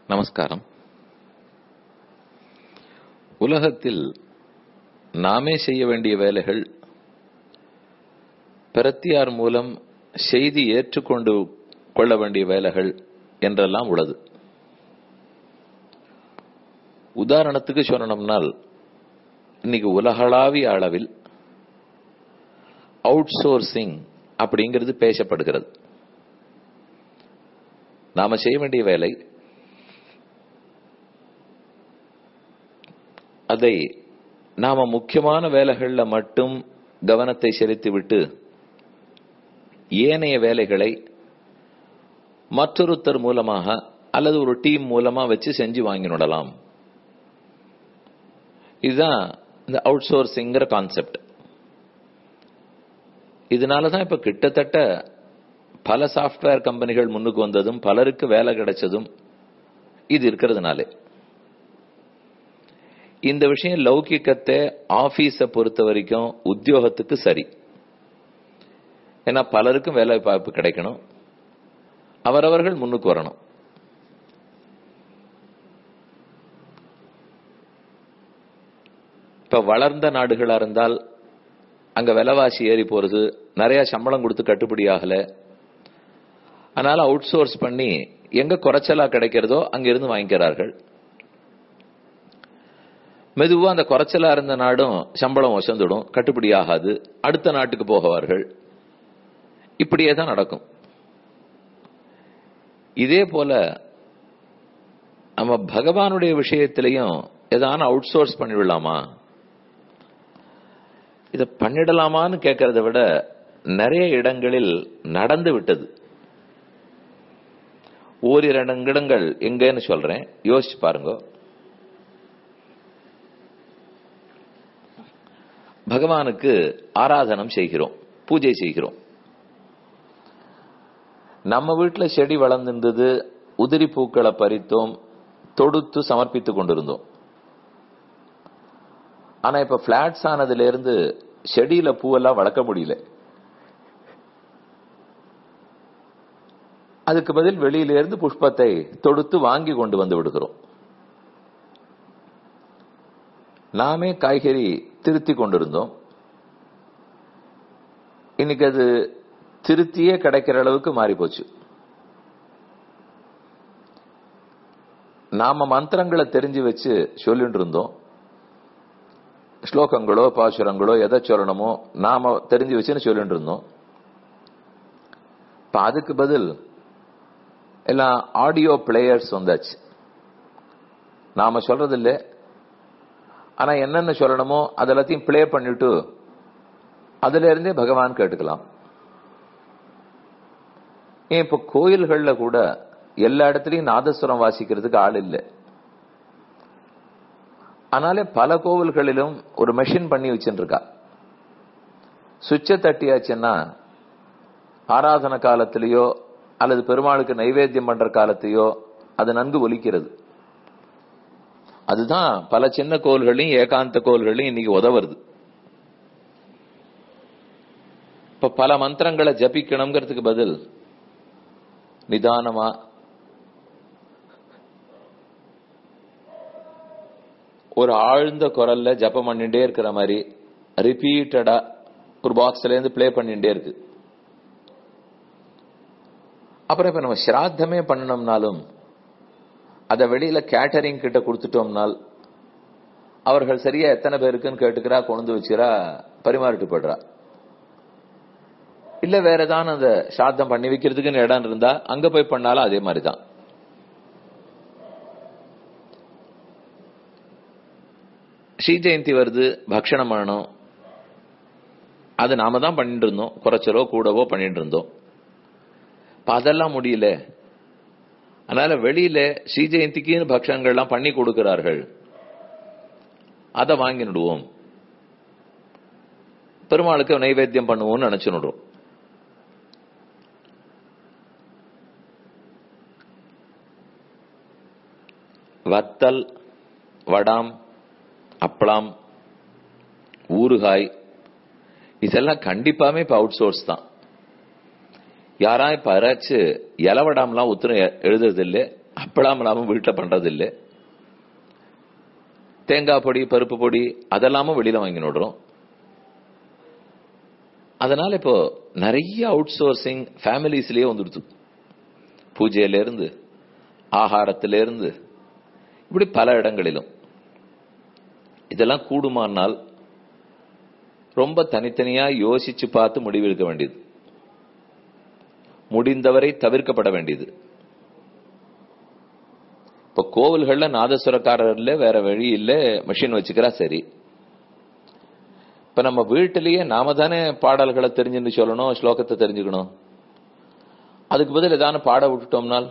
நமஸ்காரம் உலகத்தில் நாமே செய்ய வேண்டிய வேலைகள் பிரத்தியார் மூலம் செய்தி ஏற்றுக்கொண்டு கொள்ள வேண்டிய வேலைகள் என்றெல்லாம் உள்ளது உதாரணத்துக்கு சொல்லணும்னால் இன்னைக்கு உலகளாவிய அளவில் அவுட் சோர்சிங் அப்படிங்கிறது பேசப்படுகிறது நாம செய்ய வேண்டிய வேலை அதை நாம முக்கியமான வேலைகள்ல மட்டும் கவனத்தை செலுத்திவிட்டு ஏனைய வேலைகளை மற்றொருத்தர் மூலமாக அல்லது ஒரு டீம் மூலமா வச்சு செஞ்சு வாங்கிவிடலாம் இதுதான் இந்த அவுட் சோர்சிங்கிற கான்செப்ட் இதனாலதான் இப்ப கிட்டத்தட்ட பல சாஃப்ட்வேர் கம்பெனிகள் முன்னுக்கு வந்ததும் பலருக்கு வேலை கிடைச்சதும் இது இருக்கிறதுனாலே இந்த விஷயம் லௌகிக்கத்தை ஆபீஸ பொறுத்த வரைக்கும் உத்தியோகத்துக்கு சரி ஏன்னா பலருக்கும் வேலை வாய்ப்பு கிடைக்கணும் அவரவர்கள் முன்னுக்கு வரணும் இப்ப வளர்ந்த நாடுகளா இருந்தால் அங்க விலைவாசி ஏறி போறது நிறைய சம்பளம் கொடுத்து கட்டுப்படி ஆகல அதனால அவுட் சோர்ஸ் பண்ணி எங்க குறைச்சலா கிடைக்கிறதோ அங்க இருந்து வாங்கிக்கிறார்கள் மெதுவா அந்த குறைச்சலா இருந்த நாடும் சம்பளம் வசந்துடும் கட்டுப்படி ஆகாது அடுத்த நாட்டுக்கு போகவார்கள் இப்படியே தான் நடக்கும் இதே போல நம்ம பகவானுடைய விஷயத்திலையும் ஏதான அவுட் சோர்ஸ் பண்ணிவிடலாமா இதை பண்ணிடலாமான்னு கேட்கறத விட நிறைய இடங்களில் நடந்து விட்டது ஓரிரு இடங்கள் எங்கன்னு சொல்றேன் யோசிச்சு பாருங்க பகவானுக்கு ஆராதனம் செய்கிறோம் பூஜை செய்கிறோம் நம்ம வீட்டுல செடி வளர்ந்திருந்தது உதிரி பூக்களை பறித்தோம் தொடுத்து சமர்ப்பித்துக் கொண்டிருந்தோம் ஆனா இப்ப பிளாட்ஸ் ஆனதுல இருந்து செடியில பூவெல்லாம் வளர்க்க முடியல அதுக்கு பதில் வெளியில இருந்து புஷ்பத்தை தொடுத்து வாங்கி கொண்டு வந்து விடுகிறோம் நாமே காய்கறி திருத்தி கொண்டிருந்தோம் இன்னைக்கு அது திருத்தியே கிடைக்கிற அளவுக்கு மாறி போச்சு நாம மந்திரங்களை தெரிஞ்சு வச்சு சொல்லிட்டு இருந்தோம் ஸ்லோகங்களோ பாசுரங்களோ எதை சொல்லணுமோ நாம தெரிஞ்சு வச்சுன்னு சொல்லிட்டு இருந்தோம் இப்ப அதுக்கு பதில் எல்லாம் ஆடியோ பிளேயர்ஸ் வந்தாச்சு நாம சொல்றது இல்லை ஆனா என்னென்ன சொல்லணுமோ அதெல்லாத்தையும் பிளே பண்ணிட்டு அதுல இருந்தே பகவான் கேட்டுக்கலாம் ஏன் இப்ப கோயில்கள்ல கூட எல்லா இடத்துலயும் நாதஸ்வரம் வாசிக்கிறதுக்கு ஆள் இல்லை ஆனாலே பல கோவில்களிலும் ஒரு மெஷின் பண்ணி வச்சுருக்கா சுவிட்ச தட்டியாச்சுன்னா ஆராதன காலத்திலேயோ அல்லது பெருமாளுக்கு நைவேத்தியம் பண்ற காலத்தையோ அது நன்கு ஒலிக்கிறது அதுதான் பல சின்ன கோவில்களையும் ஏகாந்த கோவில்களையும் இன்னைக்கு உதவுறது இப்ப பல மந்திரங்களை ஜபிக்கணுங்கிறதுக்கு பதில் நிதானமா ஒரு ஆழ்ந்த குரல்ல ஜப்பம் பண்ணிட்டே இருக்கிற மாதிரி ரிப்பீட்டடா ஒரு பாக்ஸ்ல இருந்து பிளே பண்ணிட்டே இருக்கு அப்புறம் இப்ப நம்ம ஸ்ராத்தமே பண்ணணும்னாலும் அதை வெளியில கேட்டரிங் கிட்ட கொடுத்துட்டோம்னால் அவர்கள் சரியா எத்தனை பேருக்குன்னு கேட்டுக்கிறா கொண்டு வச்சுரா பரிமாறிட்டு போயிடுறா இல்ல வேற ஏதாவது அந்த சாத்தம் பண்ணி வைக்கிறதுக்குன்னு இடம் இருந்தா அங்க போய் பண்ணாலும் அதே மாதிரிதான் ஸ்ரீ ஜெயந்தி வருது பக்ஷணம் பண்ணணும் அது நாம தான் பண்ணிட்டு இருந்தோம் குறைச்சலோ கூடவோ பண்ணிட்டு இருந்தோம் இப்ப அதெல்லாம் முடியல அதனால வெளியில ஸ்ரீ ஜெயந்திக்குன்னு பக்ஷங்கள்லாம் பண்ணி கொடுக்கிறார்கள் அதை வாங்கிடுவோம் பெருமாளுக்கு நைவேத்தியம் பண்ணுவோம்னு நினைச்சுடுறோம் வத்தல் வடாம் அப்பளம் ஊறுகாய் இதெல்லாம் கண்டிப்பாமே இப்ப அவுட் சோர்ஸ் தான் யாரா இப்ப யாராச்சும் இலவடாம்லாம் உத்தரம் எழுதுறது இல்லை அப்பளாமலாமும் வீட்டில் பண்றது இல்லை தேங்காய் பொடி பருப்பு பொடி அதெல்லாமும் வெளியில வாங்கி விடுறோம் அதனால இப்போ நிறைய அவுட் சோர்சிங் ஃபேமிலிஸ்லயே வந்துடுது பூஜையில இருந்து ஆகாரத்தில இருந்து இப்படி பல இடங்களிலும் இதெல்லாம் கூடுமானால் ரொம்ப தனித்தனியா யோசிச்சு பார்த்து முடிவெடுக்க வேண்டியது முடிந்தவரை தவிர்க்கப்பட வேண்டியது இப்ப கோவில்கள்ல நாதஸ்வரக்காரர்ல வேற வழி இல்ல மிஷின் வச்சுக்கிறா சரி இப்ப நம்ம வீட்டிலேயே நாம தானே பாடல்களை தெரிஞ்சுன்னு சொல்லணும் ஸ்லோகத்தை தெரிஞ்சுக்கணும் அதுக்கு பதில் ஏதான பாட விட்டுட்டோம்னால்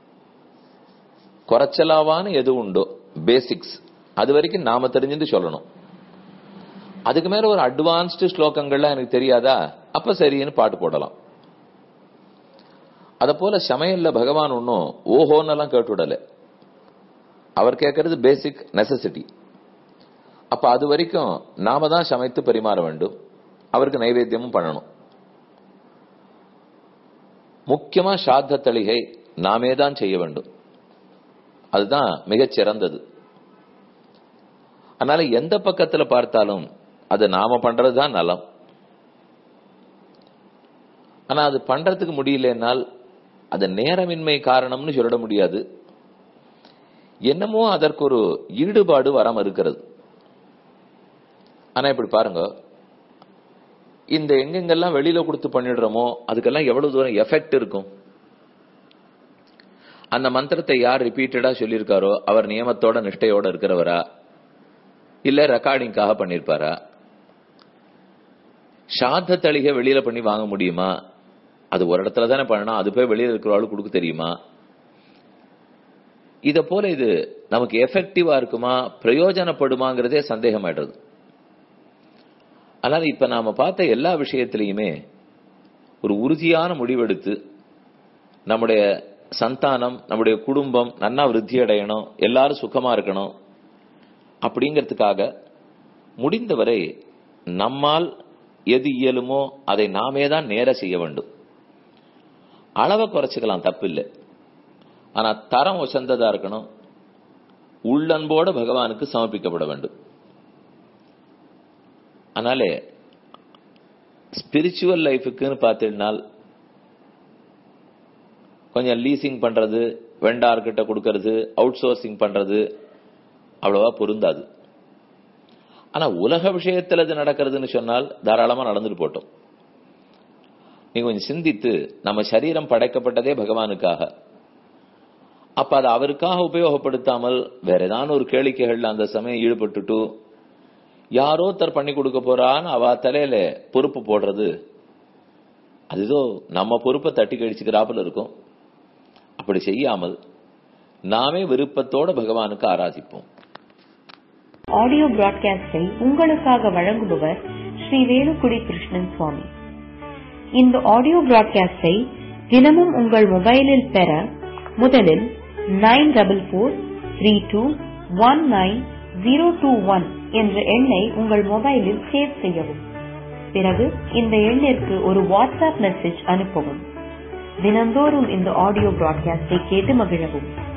குறைச்சலாவான எது உண்டோ பேசிக்ஸ் அது வரைக்கும் நாம தெரிஞ்சுட்டு சொல்லணும் அதுக்கு மேல ஒரு அட்வான்ஸ்டு ஸ்லோகங்கள்லாம் எனக்கு தெரியாதா அப்ப சரின்னு பாட்டு போடலாம் அத போல சமையல்ல பகவான் ஒன்னும் ஓஹோன்னெல்லாம் கேட்டுவிடல அவர் கேட்கறது பேசிக் நெசசிட்டி அப்ப அது வரைக்கும் நாம தான் சமைத்து பரிமாற வேண்டும் அவருக்கு நைவேத்தியமும் பண்ணணும் முக்கியமா சாத்த தளிகை நாமே தான் செய்ய வேண்டும் அதுதான் மிகச் சிறந்தது அதனால எந்த பக்கத்துல பார்த்தாலும் அது நாம பண்றதுதான் நலம் ஆனா அது பண்றதுக்கு முடியலனால் அது நேரமின்மை காரணம்னு சொல்லிட முடியாது என்னமோ அதற்கு ஒரு ஈடுபாடு வராம இருக்கிறது ஆனா இப்படி பாருங்க இந்த எங்கெங்கெல்லாம் வெளியில கொடுத்து பண்ணிடுறோமோ அதுக்கெல்லாம் எவ்வளவு தூரம் எஃபெக்ட் இருக்கும் அந்த மந்திரத்தை யார் ரிப்பீட்டடா சொல்லியிருக்காரோ அவர் நியமத்தோட நிஷ்டையோட இருக்கிறவரா இல்ல ரெக்கார்டிங்காக பண்ணிருப்பாரா சாத்த தளிகை வெளியில பண்ணி வாங்க முடியுமா அது ஒரு இடத்துல தானே பண்ணணும் அது போய் வெளியில இருக்கிறவாளுக்கு கொடுக்க தெரியுமா இத போல இது நமக்கு எஃபெக்டிவா இருக்குமா பிரயோஜனப்படுமாங்கிறதே சந்தேகமாயிடுறது அதனால இப்ப நாம பார்த்த எல்லா விஷயத்திலையுமே ஒரு உறுதியான முடிவெடுத்து நம்முடைய சந்தானம் நம்முடைய குடும்பம் நன்னா விருத்தி அடையணும் எல்லாரும் சுகமா இருக்கணும் அப்படிங்கிறதுக்காக முடிந்தவரை நம்மால் எது இயலுமோ அதை நாமே தான் நேர செய்ய வேண்டும் அளவை குறைச்சிக்கலாம் தப்பில்லை ஆனா தரம் உசந்ததா இருக்கணும் உள்ளன்போட பகவானுக்கு சமர்ப்பிக்கப்பட வேண்டும் அதனால ஸ்பிரிச்சுவல் லைஃபுக்குன்னு பார்த்தீங்கன்னால் கொஞ்சம் லீசிங் பண்றது வெண்டார்கிட்ட கொடுக்கறது அவுட் சோர்சிங் பண்றது அவ்வளவா பொருந்தாது ஆனா உலக விஷயத்துல இது நடக்கிறதுன்னு சொன்னால் தாராளமா நடந்துட்டு போட்டோம் நீங்க கொஞ்சம் சிந்தித்து நம்ம சரீரம் படைக்கப்பட்டதே பகவானுக்காக அப்ப அதை அவருக்காக உபயோகப்படுத்தாமல் வேற ஏதாவது ஒரு கேளிக்கைகள்ல அந்த சமயம் ஈடுபட்டுட்டு யாரோ ஒருத்தர் பண்ணி கொடுக்க போறான்னு அவ தலையில பொறுப்பு போடுறது அது ஏதோ நம்ம பொறுப்பை தட்டி கழிச்சுக்கிறாப்புல இருக்கும் அப்படி செய்யாமல் நாமே விருப்பத்தோட பகவானுக்கு ஆராதிப்போம் ஆடியோ பிராட்காஸ்டை உங்களுக்காக வழங்குபவர் ஸ்ரீ வேலுக்குடி கிருஷ்ணன் சுவாமி இந்த ஆடியோ பிராட்காஸ்டை தினமும் உங்கள் மொபைலில் பெற முதலில் nine double four three two one nine zero two one என்ற எண்ணை உங்கள் மொபைலில் சேவ் செய்யவும் பிறகு இந்த எண்ணிற்கு ஒரு வாட்ஸ்அப் மெசேஜ் அனுப்பவும் தினந்தோறும் இந்த ஆடியோ பிராட்காஸ்டை கேட்டு மகிழவும்